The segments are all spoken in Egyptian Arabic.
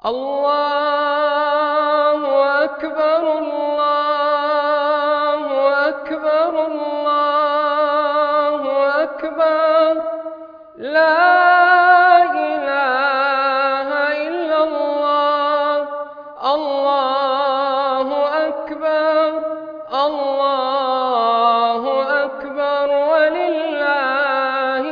الله أكبر الله أكبر الله أكبر لا إله إلا الله الله أكبر الله أكبر ولله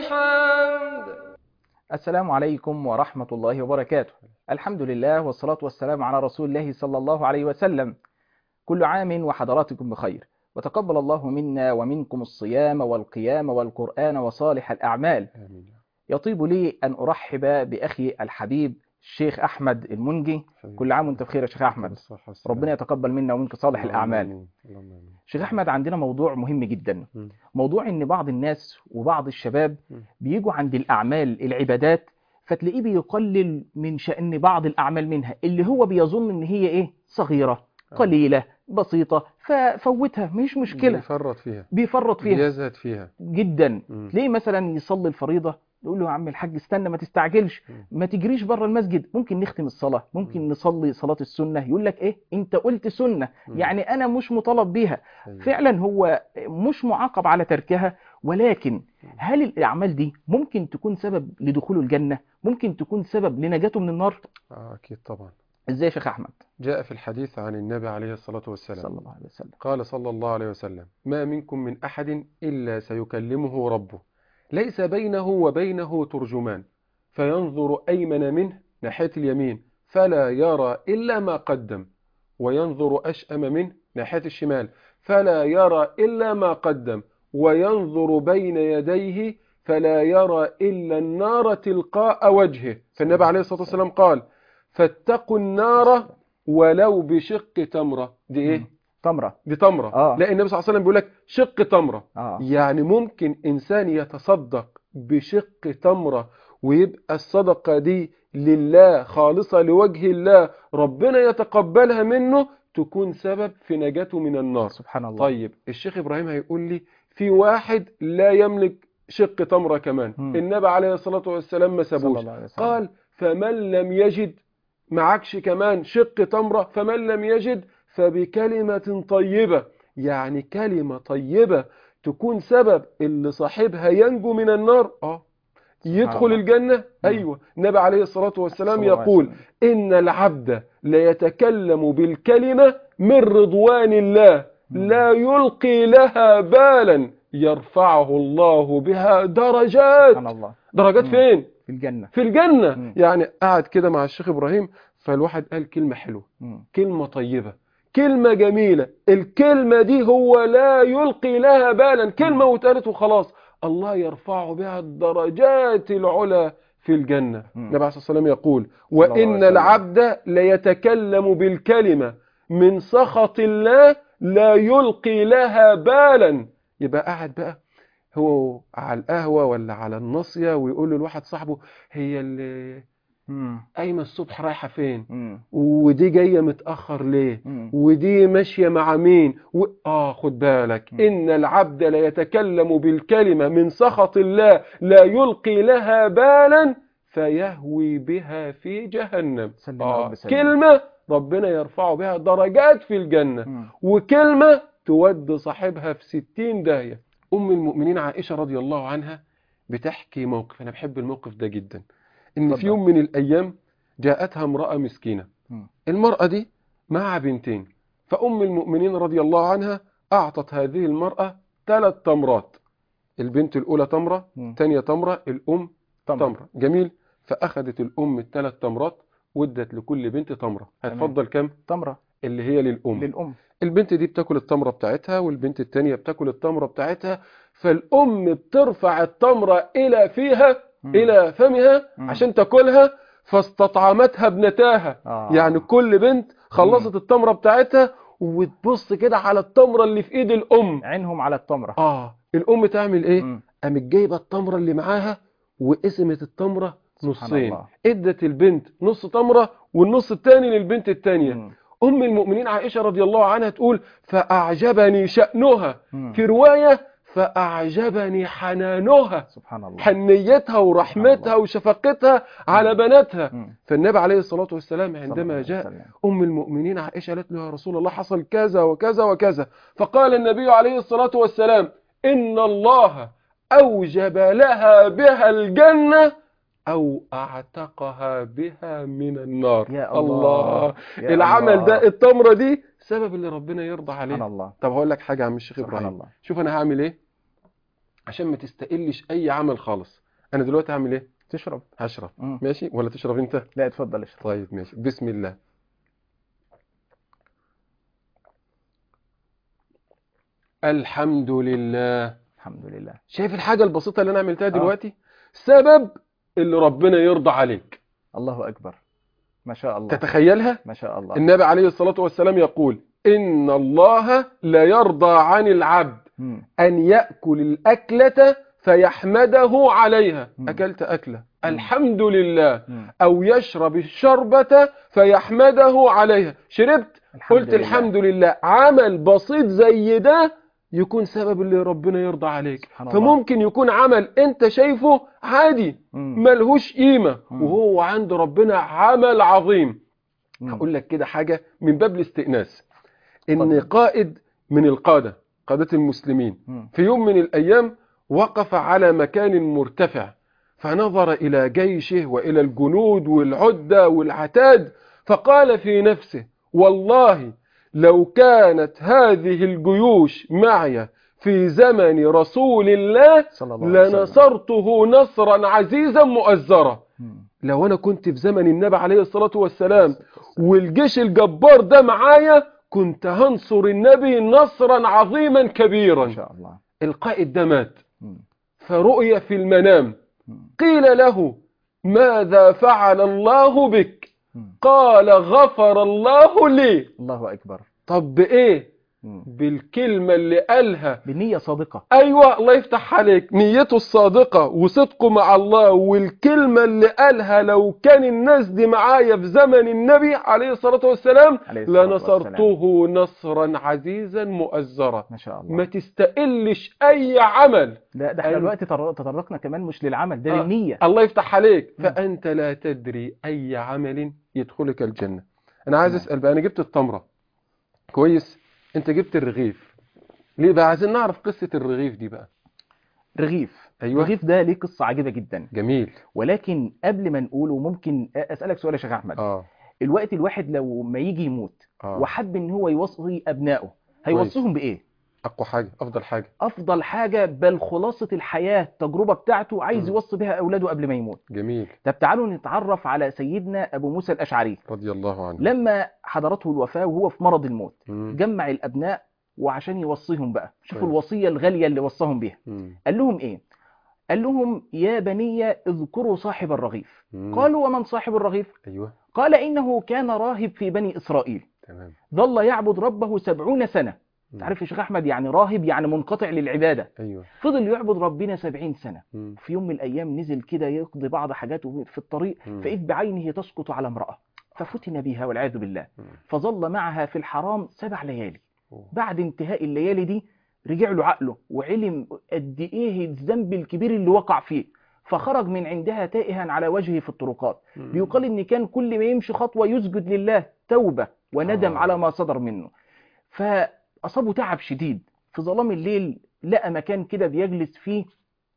الحمد السلام عليكم ورحمة الله وبركاته الحمد لله والصلاة والسلام على رسول الله صلى الله عليه وسلم كل عام وحضراتكم بخير وتقبل الله منا ومنكم الصيام والقيام والقرآن وصالح الأعمال آمين يطيب لي أن أرحب بأخي الحبيب الشيخ أحمد المنجي كل عام وانت بخير يا شيخ أحمد بالصحة والسلامة. ربنا يتقبل منا ومنك صالح اللهم الأعمال آمين. اللهم آمين. شيخ أحمد عندنا موضوع مهم جدا مم. موضوع ان بعض الناس وبعض الشباب مم. بيجوا عند الاعمال العبادات فتلاقيه بيقلل من شأن بعض الاعمال منها اللي هو بيظن ان هي ايه صغيرة آه. قليلة بسيطة ففوتها مش مشكلة بيفرط فيها بيفرط فيها بيزهد فيها جدا مم. تلاقيه مثلا يصلي الفريضة يقول له يا عم الحاج استنى ما تستعجلش مم. ما تجريش بره المسجد ممكن نختم الصلاة ممكن مم. نصلي صلاة السنة يقول لك ايه انت قلت سنة مم. يعني انا مش مطالب بيها أيوة. فعلا هو مش معاقب على تركها ولكن هل الأعمال دي ممكن تكون سبب لدخوله الجنة ممكن تكون سبب لنجاته من النار آه أكيد طبعا ازاي يا شيخ أحمد جاء في الحديث عن النبي عليه الصلاة والسلام صلى الله عليه وسلم قال صلى الله عليه وسلم ما منكم من أحد إلا سيكلمه ربه ليس بينه وبينه ترجمان فينظر أيمن منه ناحية اليمين فلا يرى إلا ما قدم وينظر أشأم منه ناحية الشمال فلا يرى إلا ما قدم وينظر بين يديه فلا يرى إلا النار تلقاء وجهه فالنبي عليه الصلاة والسلام قال فاتقوا النار ولو بشق تمرة دي إيه؟ مم. تمرة دي تمرة آه. لا النبي صلى الله عليه وسلم بيقول لك شق تمرة اه يعني ممكن إنسان يتصدق بشق تمرة ويبقى الصدقة دي لله خالصة لوجه الله ربنا يتقبلها منه تكون سبب في نجاته من النار سبحان الله طيب الشيخ إبراهيم هيقول لي في واحد لا يملك شق تمرة كمان مم. النبي عليه الصلاة والسلام ما صلى سابوش الله عليه وسلم قال فمن لم يجد معكش كمان شق تمرة فمن لم يجد فبكلمة طيبة يعني كلمة طيبة تكون سبب اللي صاحبها ينجو من النار اه يدخل الله. الجنة أيوة النبي عليه الصلاة والسلام صلى الله عليه يقول وسلم. إن العبد ليتكلم بالكلمة من رضوان الله مم. لا يلقي لها بالا يرفعه الله بها درجات سبحان الله درجات مم. فين؟ في الجنة في الجنة مم. يعني قعد كده مع الشيخ إبراهيم فالواحد قال كلمة حلوة مم. كلمة طيبة كلمة جميلة الكلمة دي هو لا يلقي لها بالا كلمة واتقالت وخلاص الله يرفعه بها الدرجات العلى في الجنة مم. النبي عليه الصلاة والسلام يقول الله عليه وإن وسلم. العبد ليتكلم بالكلمة من سخط الله لا يلقي لها بالا يبقى قاعد بقى هو على القهوة ولا على الناصية ويقول له لواحد صاحبه هي اللي مم. قايمة الصبح رايحة فين مم. ودي جاية متأخر ليه مم. ودي ماشية مع مين و... آه خد بالك مم. إن العبد ليتكلم بالكلمة من سخط الله لا يلقي لها بالا فيهوي بها في جهنم سلم يا آه رب سلم. كلمة ربنا يرفع بها درجات في الجنة مم. وكلمة تود صاحبها في ستين داهية أم المؤمنين عائشة رضي الله عنها بتحكي موقف أنا بحب الموقف ده جدا إن اتفضل. في يوم من الأيام جاءتها امرأة مسكينة مم. المرأة دي مع بنتين فأم المؤمنين رضي الله عنها أعطت هذه المرأة ثلاث تمرات البنت الأولى تمرة مم. تانية تمرة الأم تمرة. تمرة جميل فأخذت الأم الثلاث تمرات وادت لكل بنت تمرة تمام. هتفضل كام تمرة اللي هي للأم للأم البنت دي بتاكل التمرة بتاعتها والبنت التانية بتاكل التمرة بتاعتها فالأم بترفع التمرة إلى فيها مم. إلى فمها مم. عشان تاكلها فاستطعمتها ابنتاها آه. يعني كل بنت خلصت التمرة بتاعتها وتبص كده على التمرة اللي في ايد الام عينهم على التمرة اه الام تعمل ايه مم. قامت جايبه التمرة اللي معاها وقسمت التمرة سبحان نصين الله. ادت البنت نص تمرة والنص التاني للبنت التانية مم. ام المؤمنين عائشة رضي الله عنها تقول فاعجبني شأنها مم. في رواية فأعجبني حنانها سبحان الله حنيتها ورحمتها الله. وشفقتها على بناتها مم. فالنبي عليه الصلاة والسلام صلى الله عندما عليه جاء وسلم. أم المؤمنين عائشة قالت له يا رسول الله حصل كذا وكذا وكذا فقال النبي عليه الصلاة والسلام إن الله أوجب لها بها الجنة أو أعتقها بها من النار يا الله. يا العمل الله. ده التمرة دي سبب اللي ربنا يرضى عليه سبحان الله طب هقول لك حاجة يا عم الشيخ سبحان إبراهيم الله شوف أنا هعمل إيه عشان ما تستقلش أي عمل خالص أنا دلوقتي هعمل إيه تشرب هشرب مم. ماشي ولا تشرب أنت لا اتفضل اشرب طيب ماشي بسم الله الحمد لله الحمد لله شايف الحاجة البسيطة اللي أنا عملتها آه. دلوقتي سبب اللي ربنا يرضى عليك الله اكبر ما شاء الله تتخيلها ما شاء الله النبي عليه الصلاة والسلام يقول إن الله لا يرضى عن العبد مم. أن يأكل الأكلة فيحمده عليها مم. أكلت أكلة الحمد لله مم. أو يشرب الشربة فيحمده عليها شربت الحمد قلت لله. الحمد لله عمل بسيط زي ده يكون سبب اللي ربنا يرضى عليك سبحان الله. فممكن يكون عمل انت شايفه عادي مم. ملهوش قيمة مم. وهو عند ربنا عمل عظيم مم. هقول لك كده حاجة من باب الاستئناس ان اتفضل. قائد من القادة قادة المسلمين مم. في يوم من الأيام وقف على مكان مرتفع فنظر إلى جيشه وإلى الجنود والعدة والعتاد فقال في نفسه والله لو كانت هذه الجيوش معي في زمن رسول الله صلى الله عليه وسلم. لنصرته نصرا عزيزا مؤزرا مم. لو أنا كنت في زمن النبي عليه الصلاة والسلام والجيش الجبار ده معايا كنت هنصر النبي نصرا عظيما ما كبيرا شاء الله القائد ده مات مم. فرؤي في المنام مم. قيل له ماذا فعل الله بك مم. قال غفر الله لي الله اكبر طب بايه مم. بالكلمة اللي قالها بنية صادقة ايوه الله يفتح عليك نيته الصادقة وصدقه مع الله والكلمة اللي قالها لو كان الناس دي معايا في زمن النبي عليه الصلاة والسلام عليه الصلاة والسلام. لنصرته نصرا عزيزا مؤزرا ما شاء ما الله تستقلش اي عمل لا ده احنا أيوة. دلوقتي تطر- تطرقنا كمان مش للعمل ده آه. للنية الله يفتح عليك مم. فأنت لا تدري أي عمل يدخلك الجنة أنا عايز نعم. أسأل بقى أنا جبت التمرة كويس أنت جبت الرغيف ليه بقى عايزين نعرف قصة الرغيف دي بقى رغيف أيوة الرغيف ده ليه قصة عجيبة جدا جميل ولكن قبل ما نقوله ممكن أسألك سؤال يا شيخ أحمد آه الوقت الواحد لو ما يجي يموت آه وحب ان هو يوصي ابنائه هيوصيهم بايه أقوى حاجة أفضل حاجة افضل حاجه بل خلاصه الحياه التجربه بتاعته عايز مم. يوصي بها اولاده قبل ما يموت جميل طب تعالوا نتعرف على سيدنا ابو موسى الاشعري رضي الله عنه لما حضرته الوفاه وهو في مرض الموت مم. جمع الابناء وعشان يوصيهم بقى شوفوا كويس. الوصيه الغاليه اللي وصاهم بيها مم. قال لهم ايه قال لهم يا بني اذكروا صاحب الرغيف مم. قالوا ومن صاحب الرغيف أيوة قال انه كان راهب في بني اسرائيل تمام ظل يعبد ربه سبعون سنة مم. تعرف يا شيخ أحمد يعني راهب يعني منقطع للعبادة أيوة فضل يعبد ربنا سبعين سنة مم. في يوم من الأيام نزل كده يقضي بعض حاجاته في الطريق مم. فإذ بعينه تسقط على امرأة ففتن بها والعياذ بالله مم. فظل معها في الحرام سبع ليالي أوه. بعد انتهاء الليالي دي رجع له عقله وعلم قد ايه الذنب الكبير اللي وقع فيه فخرج من عندها تائها على وجهه في الطرقات مم. بيقال ان كان كل ما يمشي خطوه يسجد لله توبه وندم آه. على ما صدر منه فاصابه تعب شديد في ظلام الليل لقى مكان كده بيجلس فيه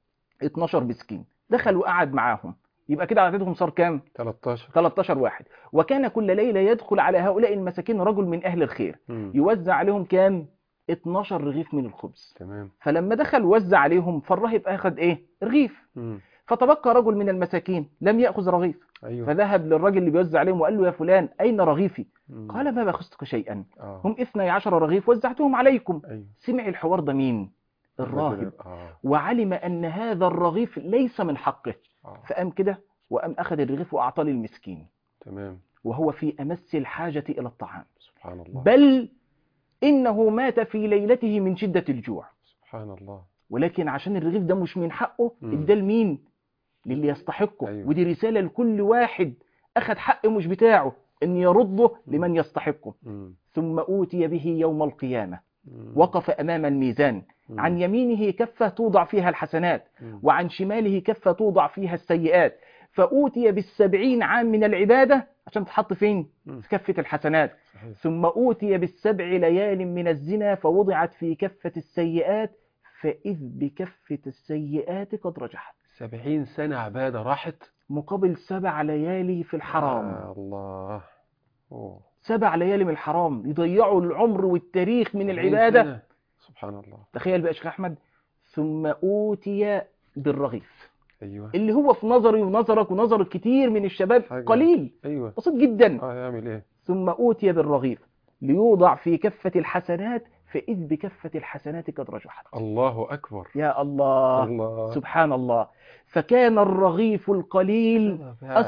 12 مسكين دخل وقعد معاهم يبقى كده عددهم صار كام 13 13 واحد وكان كل ليله يدخل على هؤلاء المساكين رجل من اهل الخير مم. يوزع عليهم كام 12 رغيف من الخبز تمام فلما دخل وزع عليهم فالراهب اخذ ايه رغيف مم. فتبقى رجل من المساكين لم ياخذ رغيف أيوة فذهب للراجل اللي بيوزع عليهم وقال له يا فلان أين رغيفي مم. قال ما بخستك شيئا آه. هم اثني عشر رغيف وزعتهم عليكم أيوة سمع الحوار ده مين الراهب آه. وعلم أن هذا الرغيف ليس من حقه آه. فقام كده وقام أخذ الرغيف وأعطاه للمسكين تمام وهو في أمس الحاجة إلى الطعام سبحان الله بل إنه مات في ليلته من شدة الجوع سبحان الله ولكن عشان الرغيف ده مش من حقه مم. اداه لمين للي يستحقه أيوة. ودي رسالة لكل واحد أخذ حق مش بتاعه أن يرده لمن يستحقه مم. ثم أوتي به يوم القيامة مم. وقف أمام الميزان مم. عن يمينه كفة توضع فيها الحسنات مم. وعن شماله كفة توضع فيها السيئات فأوتي بالسبعين عام من العبادة عشان تحط فين؟ مم. في كفة الحسنات صحيح. ثم أوتي بالسبع ليال من الزنا فوضعت في كفة السيئات فإذ بكفة السيئات قد رجحت سبعين سنة عبادة راحت مقابل سبع ليالي في الحرام يا الله أوه. سبع ليالي من الحرام يضيعوا العمر والتاريخ من سبعين العبادة سنة. سبحان الله تخيل بقى يا شيخ أحمد ثم أوتي بالرغيف أيوه اللي هو في نظري ونظرك ونظر كتير من الشباب حاجة. قليل أيوه بسيط جدا اه يعمل إيه ثم أوتي بالرغيف ليوضع في كفة الحسنات فإذ بكفة الحسنات قد رجحت الله أكبر يا الله الله سبحان الله فكان الرغيف القليل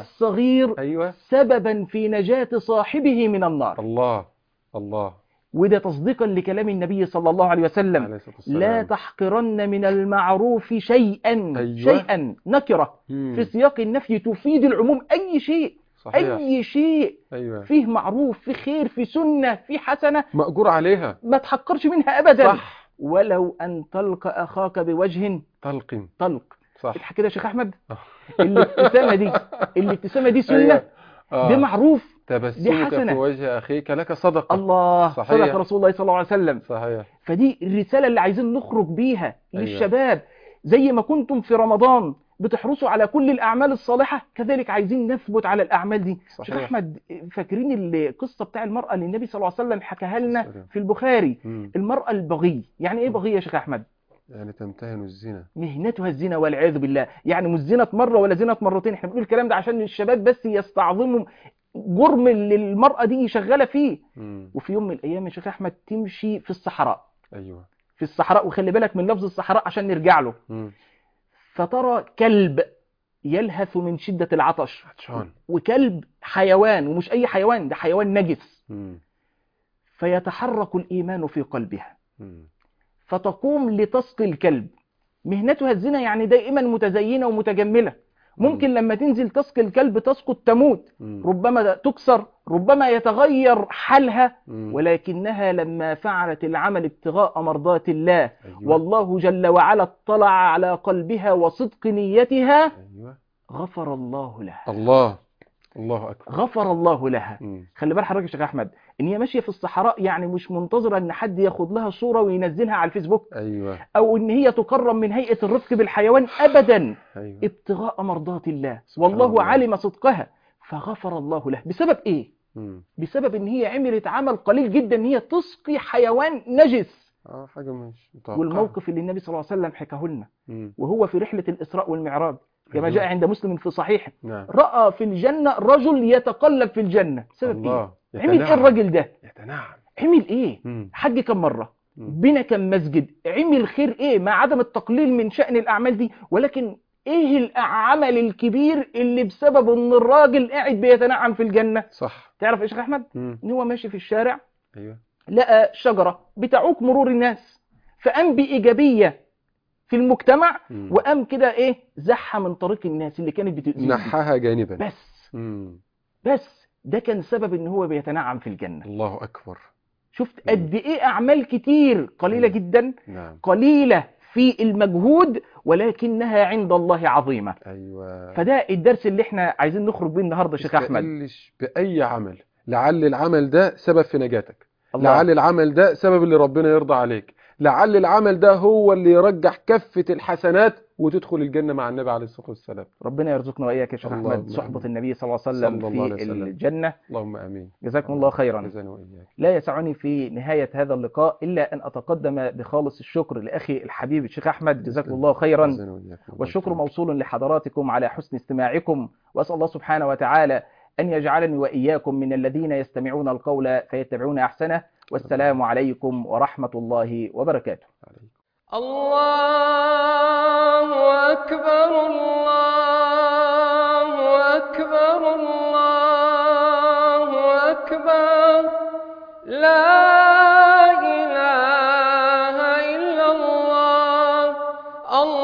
الصغير أيوه سببا في نجاة صاحبه من النار الله الله وده تصديقا لكلام النبي صلى الله عليه وسلم عليه الصلاة والسلام لا تحقرن من المعروف شيئا أيوة. شيئا نكرة مم. في سياق النفي تفيد العموم أي شيء صحيح أي شيء أيوه فيه معروف في خير في سنة في حسنة مأجور عليها ما تحقرش منها أبدا صح ولو أن تلقى أخاك بوجه تلقن طلق صح اضحك كده يا شيخ أحمد الابتسامة دي الابتسامة دي سنة أيوة. آه. دي معروف دي تبسمك حسنة. في وجه أخيك لك صدقة الله صحيح. صدق رسول الله صلى الله عليه وسلم صحيح فدي الرسالة اللي عايزين نخرج بيها أيوة. للشباب زي ما كنتم في رمضان بتحرصوا على كل الأعمال الصالحة كذلك عايزين نثبت على الأعمال دي شيخ صحيح أحمد فاكرين القصة بتاع المرأة اللي النبي صلى الله عليه وسلم حكاها لنا سلام. في البخاري مم. المرأة البغي يعني إيه بغي يا شيخ أحمد يعني تمتهن الزنا مهنتها الزنا والعياذ بالله يعني مش زنت مرة ولا زنت مرتين احنا بنقول الكلام ده عشان الشباب بس يستعظموا جرم اللي المرأة دي شغالة فيه مم. وفي يوم من الأيام يا شيخ أحمد تمشي في الصحراء أيوه في الصحراء وخلي بالك من لفظ الصحراء عشان نرجع له مم. فترى كلب يلهث من شدة العطش عطشان وكلب حيوان ومش أي حيوان ده حيوان نجس مم. فيتحرك الإيمان في قلبها مم. فتقوم لتسقي الكلب مهنتها الزنا يعني دائما متزينة ومتجملة ممكن لما تنزل تسقي الكلب تسقط تموت مم. ربما تكسر ربما يتغير حالها مم. ولكنها لما فعلت العمل ابتغاء مرضات الله أيوه والله جل وعلا اطلع على قلبها وصدق نيتها أيوه غفر الله لها الله الله أكبر غفر الله لها مم. خلي بال حضرتك يا شيخ احمد ان هي ماشيه في الصحراء يعني مش منتظره ان حد ياخد لها صوره وينزلها على الفيسبوك أيوه او ان هي تكرم من هيئه الرفق بالحيوان ابدا أيوه ابتغاء مرضات الله سبحان والله الله. علم صدقها فغفر الله له بسبب ايه مم. بسبب ان هي عملت عمل قليل جدا ان هي تسقي حيوان نجس اه حاجة مش متوقعة والموقف اللي النبي صلى الله عليه وسلم حكاه لنا مم. وهو في رحله الاسراء والمعراج كما أيوة. جاء عند مسلم في صحيحه نعم راى في الجنه رجل يتقلب في الجنه سبب ايه الله عمل ايه يتنعم. الراجل ده يتنعم عمل ايه مم. حج كم مره مم. بنى كم مسجد عمل خير ايه مع عدم التقليل من شأن الاعمال دي ولكن ايه العمل الكبير اللي بسبب ان الراجل قاعد بيتنعم في الجنة صح تعرف ايش يا احمد مم. ان هو ماشي في الشارع أيوه لقى شجرة بتعوق مرور الناس فقام بإيجابية في المجتمع مم. وقام كده ايه زحها من طريق الناس اللي كانت بتؤذيه نحاها جانبا بس مم. بس ده كان سبب ان هو بيتنعم في الجنة الله أكبر شفت قد ايه اعمال كتير قليلة مم. جدا نعم قليلة في المجهود ولكنها عند الله عظيمة أيوه فده الدرس اللي احنا عايزين نخرج بيه النهاردة يا شيخ أحمد تستقلش بأي عمل لعل العمل ده سبب في نجاتك الله لعل العمل ده سبب اللي ربنا يرضى عليك لعل العمل ده هو اللي يرجح كفة الحسنات وتدخل الجنة مع النبي عليه الصلاة والسلام ربنا يرزقنا وإياك يا شيخ اللهم أحمد صحبة آمين. النبي صلى الله عليه وسلم صلى الله عليه في وسلم. الجنة اللهم آمين جزاكم الله خيرا جزانا وإياك لا يسعني في نهاية هذا اللقاء إلا أن أتقدم بخالص الشكر لأخي الحبيب الشيخ أحمد جزاكم الله خيرا جزانا وإياك والشكر موصول لحضراتكم على حسن استماعكم وأسأل الله سبحانه وتعالى أن يجعلني وإياكم من الذين يستمعون القول فيتبعون أحسنه والسلام عليكم ورحمة الله وبركاته عليك. الله أكبر الله أكبر الله أكبر لا إله إلا الله الله